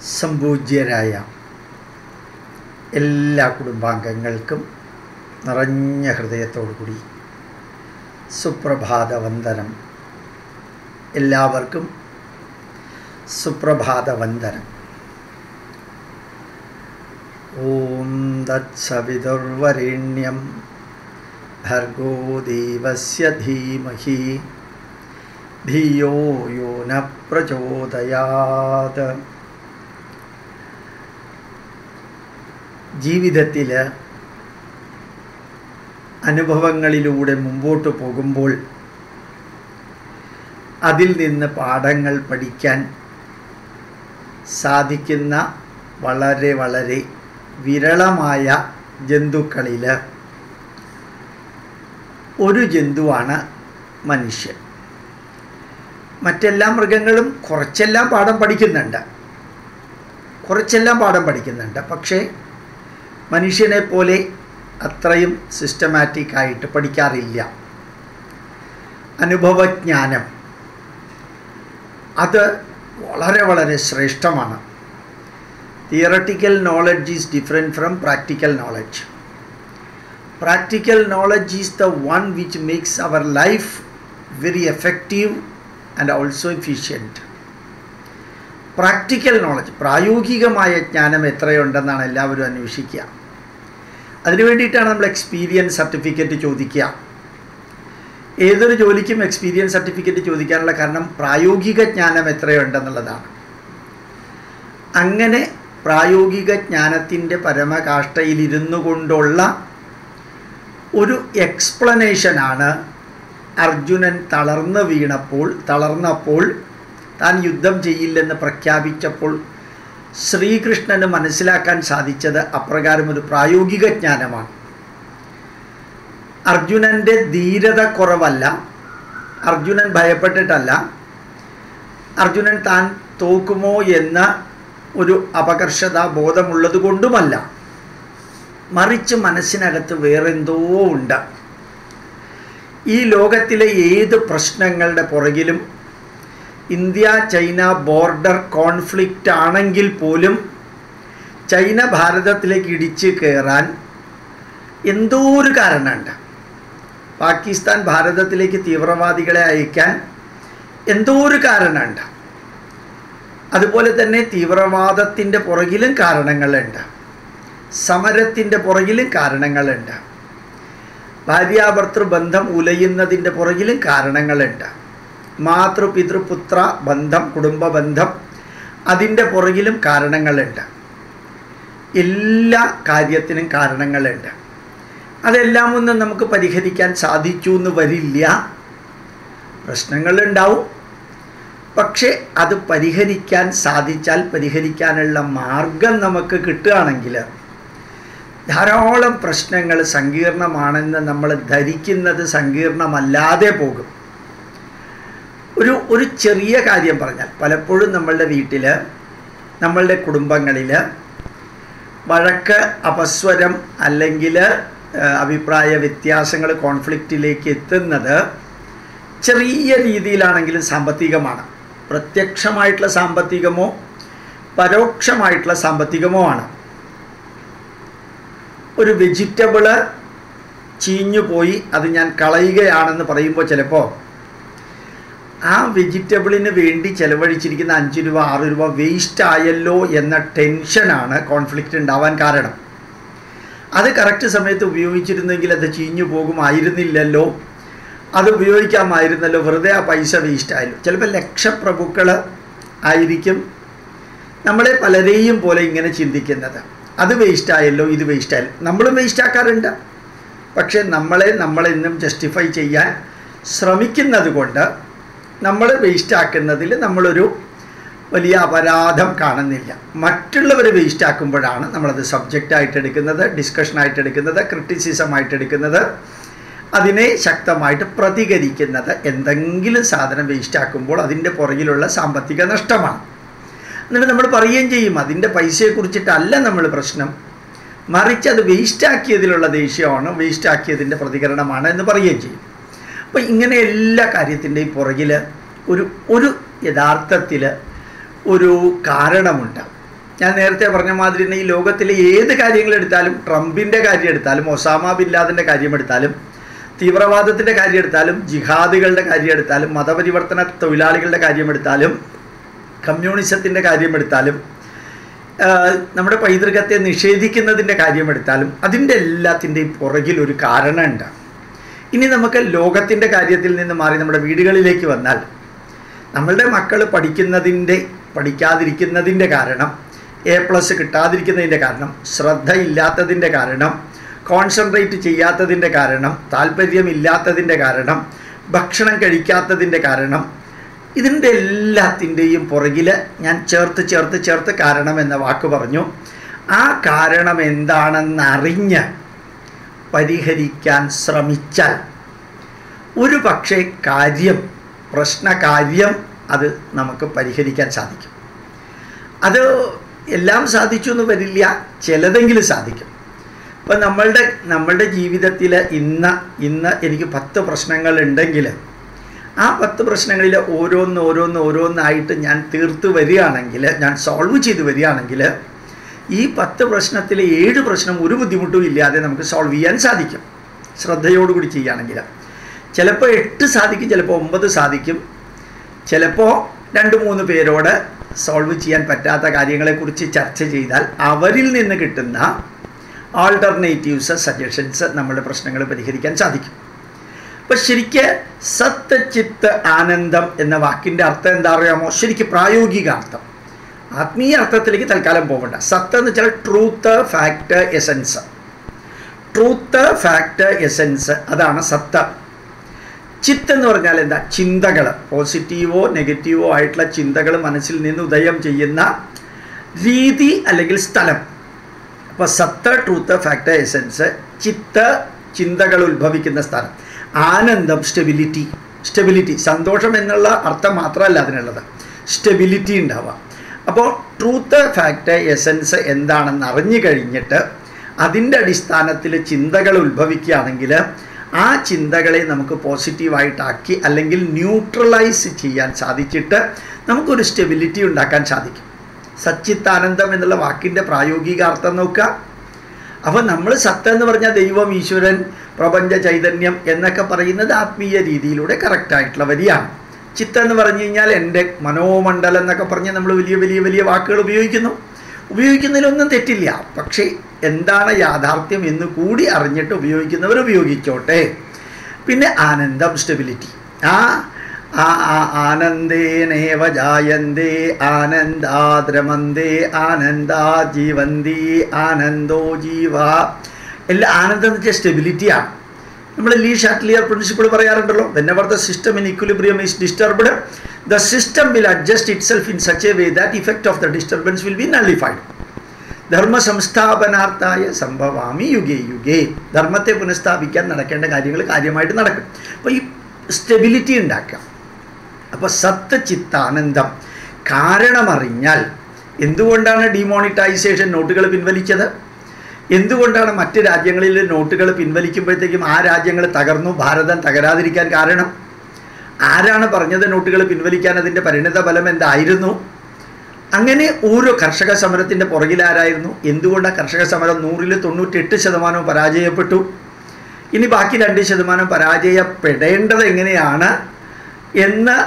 സംപൂജ്യരായ എല്ലാ കുടുംബാംഗങ്ങൾക്കും നിറഞ്ഞ ഹൃദയത്തോടു കൂടി സുപ്രഭാത വന്ദനം എല്ലാവർക്കും സുപ്രഭാത വന്ദനം ഓം തത്സവിതുർവരേണ്യം ഭർഗോ ദേവസ്യ ധീമഹി ധിയോ യോ ന പ്രചോദയാത് ജീവിതത്തിൽ അനുഭവങ്ങളിലൂടെ മുമ്പോട്ട് പോകുമ്പോൾ അതിൽ നിന്ന് പാഠങ്ങൾ പഠിക്കാൻ സാധിക്കുന്ന വളരെ വളരെ വിരളമായ ജന്തുക്കളിൽ ഒരു ജന്തുവാണ് മനുഷ്യൻ മറ്റെല്ലാ മൃഗങ്ങളും കുറച്ചെല്ലാം പാഠം പഠിക്കുന്നുണ്ട് കുറച്ചെല്ലാം പാഠം പഠിക്കുന്നുണ്ട് പക്ഷേ മനുഷ്യനെ പോലെ അത്രയും സിസ്റ്റമാറ്റിക് ആയിട്ട് പഠിക്കാറില്ല അനുഭവജ്ഞാനം അത് വളരെ വളരെ ശ്രേഷ്ഠമാണ് theoretical knowledge is different from practical knowledge practical knowledge is the one which makes our life very effective and also efficient practical knowledge പ്രായോഗികമായ ജ്ഞാനം എത്രയുണ്ടെന്നാണ് എല്ലാവരും അന്വേഷിക്കുക അതിനു വേണ്ടിയിട്ടാണ് നമ്മൾ എക്സ്പീരിയൻസ് സർട്ടിഫിക്കറ്റ് ചോദിക്കുക ഏതൊരു ജോലിക്കും എക്സ്പീരിയൻസ് സർട്ടിഫിക്കറ്റ് ചോദിക്കാനുള്ള കാരണം പ്രായോഗിക ജ്ഞാനം എത്രയുണ്ടെന്നുള്ളതാണ് അങ്ങനെ പ്രായോഗിക ജ്ഞാനത്തിൻ്റെ പരമകാഷ്ഠയിലിരുന്നു കൊണ്ടുള്ള ഒരു എക്സ്പ്ലനേഷനാണ് അർജുനൻ തളർന്നു വീണപ്പോൾ തളർന്നപ്പോൾ താൻ യുദ്ധം ചെയ്യില്ലെന്ന് പ്രഖ്യാപിച്ചപ്പോൾ ശ്രീകൃഷ്ണന് മനസ്സിലാക്കാൻ സാധിച്ചത് അപ്രകാരം ഒരു പ്രായോഗിക ജ്ഞാനമാണ് അർജുനൻ്റെ ധീരത കുറവല്ല അർജുനൻ ഭയപ്പെട്ടിട്ടല്ല അർജുനൻ താൻ തോക്കുമോ എന്ന ഒരു അപകർഷത ബോധമുള്ളത് കൊണ്ടുമല്ല മറിച്ച് മനസ്സിനകത്ത് വേറെന്തോ ഉണ്ട് ഈ ലോകത്തിലെ ഏത് പ്രശ്നങ്ങളുടെ പുറകിലും ഇന്ത്യ ചൈന ബോർഡർ കോൺഫ്ലിക്റ്റ് ആണെങ്കിൽ പോലും ചൈന ഭാരതത്തിലേക്ക് ഇടിച്ച് കയറാൻ എന്തോ ഒരു കാരണമുണ്ട് പാകിസ്ഥാൻ ഭാരതത്തിലേക്ക് തീവ്രവാദികളെ അയക്കാൻ എന്തോ ഒരു കാരണമുണ്ട് അതുപോലെ തന്നെ തീവ്രവാദത്തിൻ്റെ പുറകിലും കാരണങ്ങളുണ്ട് സമരത്തിൻ്റെ പുറകിലും കാരണങ്ങളുണ്ട് ഭാര്യാഭർത്തൃ ബന്ധം ഉലയുന്നതിൻ്റെ പുറകിലും കാരണങ്ങളുണ്ട് മാതൃപിതൃപുത്ര ബന്ധം കുടുംബ ബന്ധം അതിൻ്റെ പുറകിലും കാരണങ്ങളുണ്ട് എല്ലാ കാര്യത്തിനും കാരണങ്ങളുണ്ട് അതെല്ലാം ഒന്നും നമുക്ക് പരിഹരിക്കാൻ സാധിച്ചു എന്ന് വരില്ല പ്രശ്നങ്ങളുണ്ടാവും പക്ഷേ അത് പരിഹരിക്കാൻ സാധിച്ചാൽ പരിഹരിക്കാനുള്ള മാർഗം നമുക്ക് കിട്ടുകയാണെങ്കിൽ ധാരാളം പ്രശ്നങ്ങൾ സങ്കീർണമാണെന്ന് നമ്മൾ ധരിക്കുന്നത് സങ്കീർണമല്ലാതെ പോകും ഒരു ഒരു ചെറിയ കാര്യം പറഞ്ഞാൽ പലപ്പോഴും നമ്മളുടെ വീട്ടിൽ നമ്മളുടെ കുടുംബങ്ങളിൽ വഴക്ക് അപസ്വരം അല്ലെങ്കിൽ അഭിപ്രായ വ്യത്യാസങ്ങൾ കോൺഫ്ലിക്റ്റിലേക്ക് എത്തുന്നത് ചെറിയ രീതിയിലാണെങ്കിലും സാമ്പത്തികമാണ് പ്രത്യക്ഷമായിട്ടുള്ള സാമ്പത്തികമോ പരോക്ഷമായിട്ടുള്ള സാമ്പത്തികമോ ആണ് ഒരു വെജിറ്റബിള് ചീഞ്ഞു പോയി അത് ഞാൻ കളയുകയാണെന്ന് പറയുമ്പോൾ ചിലപ്പോൾ ആ വെജിറ്റബിളിന് വേണ്ടി ചിലവഴിച്ചിരിക്കുന്ന അഞ്ച് രൂപ ആറ് രൂപ വേസ്റ്റ് ആയല്ലോ എന്ന ടെൻഷനാണ് കോൺഫ്ലിക്റ്റ് ഉണ്ടാവാൻ കാരണം അത് കറക്റ്റ് സമയത്ത് ഉപയോഗിച്ചിരുന്നെങ്കിൽ അത് ചീഞ്ഞു പോകുമായിരുന്നില്ലല്ലോ അത് ഉപയോഗിക്കാമായിരുന്നല്ലോ വെറുതെ ആ പൈസ വേസ്റ്റ് ആയല്ലോ ചിലപ്പോൾ ലക്ഷപ്രഭുക്കൾ ആയിരിക്കും നമ്മളെ പലരെയും പോലെ ഇങ്ങനെ ചിന്തിക്കുന്നത് അത് വേസ്റ്റ് ആയല്ലോ ഇത് വേസ്റ്റ് ആയല്ലോ നമ്മളും വേസ്റ്റ് ആക്കാറുണ്ട് പക്ഷേ നമ്മളെ നമ്മളെന്നും ജസ്റ്റിഫൈ ചെയ്യാൻ ശ്രമിക്കുന്നത് കൊണ്ട് നമ്മൾ വേസ്റ്റ് ആക്കുന്നതിൽ നമ്മളൊരു വലിയ അപരാധം കാണുന്നില്ല മറ്റുള്ളവർ വേസ്റ്റ് ആക്കുമ്പോഴാണ് നമ്മളത് സബ്ജക്റ്റായിട്ട് എടുക്കുന്നത് ഡിസ്കഷനായിട്ട് എടുക്കുന്നത് ക്രിറ്റിസിസമായിട്ട് എടുക്കുന്നത് അതിനെ ശക്തമായിട്ട് പ്രതികരിക്കുന്നത് എന്തെങ്കിലും സാധനം വേസ്റ്റ് ആക്കുമ്പോൾ അതിൻ്റെ പുറകിലുള്ള സാമ്പത്തിക നഷ്ടമാണ് എന്നിട്ട് നമ്മൾ പറയുകയും ചെയ്യും അതിൻ്റെ പൈസയെക്കുറിച്ചിട്ടല്ല നമ്മൾ പ്രശ്നം മറിച്ച് അത് വേസ്റ്റാക്കിയതിലുള്ള ദേഷ്യമാണ് വേസ്റ്റാക്കിയതിൻ്റെ പ്രതികരണമാണ് എന്ന് പറയുകയും ചെയ്യും അപ്പോൾ ഇങ്ങനെ എല്ലാ കാര്യത്തിൻ്റെയും പുറകിൽ ഒരു ഒരു യഥാർത്ഥത്തിൽ ഒരു കാരണമുണ്ട് ഞാൻ നേരത്തെ പറഞ്ഞ മാതിരി തന്നെ ഈ ലോകത്തിലെ ഏത് കാര്യങ്ങൾ എടുത്താലും ട്രംപിൻ്റെ കാര്യം എടുത്താലും ഒസാമ ബിൻ ലാദൻ്റെ കാര്യം എടുത്താലും തീവ്രവാദത്തിൻ്റെ കാര്യം എടുത്താലും ജിഹാദികളുടെ കാര്യം എടുത്താലും മതപരിവർത്തന തൊഴിലാളികളുടെ കാര്യം എടുത്താലും കമ്മ്യൂണിസത്തിൻ്റെ കാര്യം എടുത്താലും ആ, നമ്മുടെ പൈതൃകത്തെ നിഷേധിക്കുന്നതിൻ്റെ കാര്യം എടുത്താലും അതിൻ്റെ എല്ലാത്തിൻ്റെയും പുറകിൽ ഒരു കാരണമുണ്ട് ഇനി നമുക്ക് ലോകത്തിൻ്റെ കാര്യത്തിൽ നിന്ന് മാറി നമ്മുടെ വീടുകളിലേക്ക് വന്നാൽ നമ്മളുടെ മക്കൾ പഠിക്കുന്നതിൻ്റെ പഠിക്കാതിരിക്കുന്നതിൻ്റെ കാരണം എ പ്ലസ് കിട്ടാതിരിക്കുന്നതിൻ്റെ കാരണം ശ്രദ്ധയില്ലാത്തതിൻ്റെ കാരണം കോൺസെൻട്രേറ്റ് ചെയ്യാത്തതിൻ്റെ കാരണം താല്പര്യമില്ലാത്തതിൻ്റെ കാരണം ഭക്ഷണം കഴിക്കാത്തതിൻ്റെ കാരണം ഇതിൻ്റെ എല്ലാത്തിൻ്റെയും പുറകിൽ ഞാൻ ചേർത്ത് ചേർത്ത് ചേർത്ത് കാരണം എന്ന വാക്ക് പറഞ്ഞു ആ കാരണം എന്താണെന്നറിഞ്ഞ് പരിഹരിക്കാൻ ശ്രമിച്ചാൽ ഒരു പക്ഷേ കാര്യം പ്രശ്നകാര്യം അത് നമുക്ക് പരിഹരിക്കാൻ സാധിക്കും അത് എല്ലാം സാധിച്ചു എന്ന് വരില്ല ചിലതെങ്കിലും സാധിക്കും ഇപ്പം നമ്മളുടെ നമ്മളുടെ ജീവിതത്തിൽ ഇന്ന് ഇന്ന് എനിക്ക് പത്ത് പ്രശ്നങ്ങൾ ഉണ്ടെങ്കിൽ ആ പത്ത് പ്രശ്നങ്ങളിൽ ഓരോന്ന് ഓരോന്ന് ഓരോന്നായിട്ട് ഞാൻ തീർത്ത് വരികയാണെങ്കിൽ ഞാൻ സോൾവ് ചെയ്ത് വരികയാണെങ്കിൽ ഈ പത്ത് പ്രശ്നത്തിൽ ഏഴ് പ്രശ്നം ഒരു ബുദ്ധിമുട്ടും ഇല്ലാതെ നമുക്ക് സോൾവ് ചെയ്യാൻ സാധിക്കും ശ്രദ്ധയോടുകൂടി ചെയ്യുകയാണെങ്കിൽ ചിലപ്പോൾ എട്ട് സാധിക്കും ചിലപ്പോൾ ഒമ്പത് സാധിക്കും ചിലപ്പോൾ രണ്ട് മൂന്ന് പേരോട് സോൾവ് ചെയ്യാൻ പറ്റാത്ത കാര്യങ്ങളെക്കുറിച്ച് ചർച്ച ചെയ്താൽ അവരിൽ നിന്ന് കിട്ടുന്ന ആൾട്ടർനേറ്റീവ്സ് സജഷൻസ് നമ്മുടെ പ്രശ്നങ്ങൾ പരിഹരിക്കാൻ സാധിക്കും അപ്പം ശരിക്ക് സത്ത് ചിത്ത് ആനന്ദം എന്ന വാക്കിൻ്റെ അർത്ഥം എന്താ അറിയാമോ ശരിക്ക് പ്രായോഗിക അർത്ഥം ആത്മീയ അർത്ഥത്തിലേക്ക് തൽക്കാലം പോകണ്ട സത്ത് എന്ന് വെച്ചാൽ truth fact essence truth fact essence അതാണ് സത്ത് ചിത്ത് എന്ന് പറഞ്ഞാൽ എന്താ ചിന്തകൾ പോസിറ്റീവോ നെഗറ്റീവോ ആയിട്ടുള്ള ചിന്തകൾ മനസ്സിൽ നിന്ന് ഉദയം ചെയ്യുന്ന രീതി അല്ലെങ്കിൽ സ്ഥലം അപ്പോൾ സത്ത് ട്രൂത്ത് ഫാക്ട് എസൻസ് ചിത്ത് ചിന്തകൾ ഉത്ഭവിക്കുന്ന സ്ഥലം ആനന്ദം സ്റ്റെബിലിറ്റി സ്റ്റെബിലിറ്റി സന്തോഷം എന്നുള്ള അർത്ഥം മാത്രമല്ല അതിനുള്ളത് സ്റ്റെബിലിറ്റി ഉണ്ടാവുക അപ്പോൾ ട്രൂത്ത് ഫാക്ട് എസൻസ് എന്താണെന്ന് അറിഞ്ഞു കഴിഞ്ഞിട്ട് അതിൻ്റെ അടിസ്ഥാനത്തിൽ ചിന്തകൾ ഉത്ഭവിക്കുകയാണെങ്കിൽ ആ ചിന്തകളെ നമുക്ക് പോസിറ്റീവായിട്ടാക്കി അല്ലെങ്കിൽ ന്യൂട്രലൈസ് ചെയ്യാൻ സാധിച്ചിട്ട് നമുക്കൊരു സ്റ്റെബിലിറ്റി ഉണ്ടാക്കാൻ സാധിക്കും സച്ചിത്താനന്ദം എന്നുള്ള വാക്കിൻ്റെ പ്രായോഗികാർത്ഥം നോക്കുക അപ്പോൾ നമ്മൾ സത്ത് എന്ന് പറഞ്ഞാൽ ദൈവം ഈശ്വരൻ പ്രപഞ്ച ചൈതന്യം എന്നൊക്കെ പറയുന്നത് ആത്മീയ രീതിയിലൂടെ കറക്റ്റായിട്ടുള്ള വരിയാണ് ചിത്ത എന്ന് പറഞ്ഞു കഴിഞ്ഞാൽ എൻ്റെ മനോമണ്ഡലം എന്നൊക്കെ പറഞ്ഞ് നമ്മൾ വലിയ വലിയ വലിയ വാക്കുകൾ ഉപയോഗിക്കുന്നു ഉപയോഗിക്കുന്നതിലൊന്നും തെറ്റില്ല പക്ഷേ എന്താണ് യാഥാർത്ഥ്യം എന്ന് കൂടി അറിഞ്ഞിട്ട് ഉപയോഗിക്കുന്നവർ ഉപയോഗിച്ചോട്ടെ പിന്നെ ആനന്ദം സ്റ്റെബിലിറ്റി ആ ആ ആ ആനന്ദേനേവ ജായന്തേ ആനന്ദാദ്രമന്തേ ആനന്ദാ ജീവന്തി ആനന്ദോ ജീവ എല്ലാം ആനന്ദം എന്ന് വെച്ചാൽ സ്റ്റെബിലിറ്റിയാണ് നമ്മൾ ലീ ഷാറ്റ്ലിയർ പ്രിൻസിപ്പിൾ പറയാറുണ്ടല്ലോ whenever the system in equilibrium is disturbed the system will adjust itself in such a way that effect of the disturbance will be nullified ധർമ്മ സംസ്ഥാപനാർത്ഥായ സംഭവാമി യുഗേ യുഗേ ധർമ്മത്തെ പുനഃസ്ഥാപിക്കാൻ നടക്കേണ്ട കാര്യങ്ങൾ കാര്യമായിട്ട് നടക്കും അപ്പോൾ ഈ സ്റ്റെബിലിറ്റി ഉണ്ടാക്കാം അപ്പോൾ സത്ത് ചിത്താനന്ദം കാരണമറിഞ്ഞാൽ എന്തുകൊണ്ടാണ് ഡിമോണിറ്റൈസേഷൻ നോട്ടുകൾ പിൻവലിച്ചത് എന്തുകൊണ്ടാണ് മറ്റ് രാജ്യങ്ങളിൽ നോട്ടുകൾ പിൻവലിക്കുമ്പോഴത്തേക്കും ആ രാജ്യങ്ങൾ തകർന്നു ഭാരതം തകരാതിരിക്കാൻ കാരണം ആരാണ് പറഞ്ഞത് നോട്ടുകൾ പിൻവലിക്കാൻ അതിൻ്റെ പരിണിത ഫലം എന്തായിരുന്നു അങ്ങനെ ഓരോ കർഷക സമരത്തിൻ്റെ പുറകിലാരായിരുന്നു എന്തുകൊണ്ടാണ് കർഷക സമരം നൂറിൽ തൊണ്ണൂറ്റെട്ട് ശതമാനവും പരാജയപ്പെട്ടു ഇനി ബാക്കി രണ്ട് ശതമാനം പരാജയപ്പെടേണ്ടത് എങ്ങനെയാണ് എന്ന്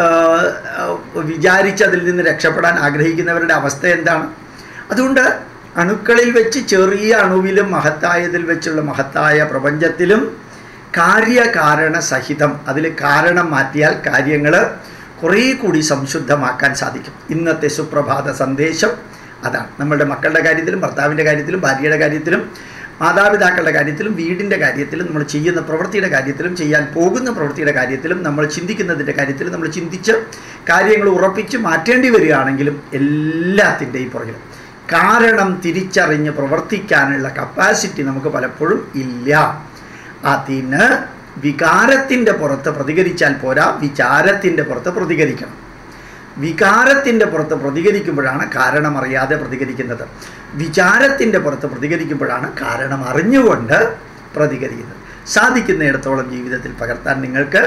വിചാരിച്ച് അതിൽ നിന്ന് രക്ഷപ്പെടാൻ ആഗ്രഹിക്കുന്നവരുടെ അവസ്ഥ എന്താണ് അതുകൊണ്ട് അണുക്കളിൽ വെച്ച് ചെറിയ അണുവിലും മഹത്തായതിൽ വെച്ചുള്ള മഹത്തായ പ്രപഞ്ചത്തിലും കാര്യകാരണ സഹിതം അതിൽ കാരണം മാറ്റിയാൽ കാര്യങ്ങൾ കുറേ കൂടി സംശുദ്ധമാക്കാൻ സാധിക്കും ഇന്നത്തെ സുപ്രഭാത സന്ദേശം അതാണ് നമ്മളുടെ മക്കളുടെ കാര്യത്തിലും ഭർത്താവിൻ്റെ കാര്യത്തിലും ഭാര്യയുടെ കാര്യത്തിലും മാതാപിതാക്കളുടെ കാര്യത്തിലും വീടിൻ്റെ കാര്യത്തിലും നമ്മൾ ചെയ്യുന്ന പ്രവൃത്തിയുടെ കാര്യത്തിലും ചെയ്യാൻ പോകുന്ന പ്രവൃത്തിയുടെ കാര്യത്തിലും നമ്മൾ ചിന്തിക്കുന്നതിൻ്റെ കാര്യത്തിലും നമ്മൾ ചിന്തിച്ച് കാര്യങ്ങൾ ഉറപ്പിച്ച് മാറ്റേണ്ടി വരികയാണെങ്കിലും എല്ലാത്തിൻ്റെയും പുറകിലും കാരണം തിരിച്ചറിഞ്ഞ് പ്രവർത്തിക്കാനുള്ള കപ്പാസിറ്റി നമുക്ക് പലപ്പോഴും ഇല്ല അതിന് വികാരത്തിൻ്റെ പുറത്ത് പ്രതികരിച്ചാൽ പോരാ വിചാരത്തിൻ്റെ പുറത്ത് പ്രതികരിക്കണം വികാരത്തിൻ്റെ പുറത്ത് പ്രതികരിക്കുമ്പോഴാണ് കാരണം അറിയാതെ പ്രതികരിക്കുന്നത് വിചാരത്തിൻ്റെ പുറത്ത് പ്രതികരിക്കുമ്പോഴാണ് കാരണം അറിഞ്ഞുകൊണ്ട് പ്രതികരിക്കുന്നത് സാധിക്കുന്നിടത്തോളം ജീവിതത്തിൽ പകർത്താൻ നിങ്ങൾക്ക്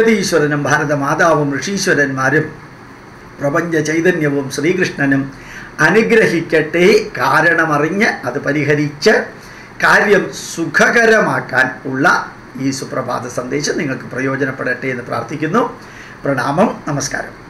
ജഗതീശ്വരനും ഭാരതമാതാവും ഋഷീശ്വരന്മാരും പ്രപഞ്ച ചൈതന്യവും ശ്രീകൃഷ്ണനും അനുഗ്രഹിക്കട്ടെ കാരണമറിഞ്ഞ് അത് പരിഹരിച്ച് കാര്യം സുഖകരമാക്കാൻ ഉള്ള ഈ സുപ്രഭാത സന്ദേശം നിങ്ങൾക്ക് പ്രയോജനപ്പെടട്ടെ എന്ന് പ്രാർത്ഥിക്കുന്നു പ്രണാമം നമസ്കാരം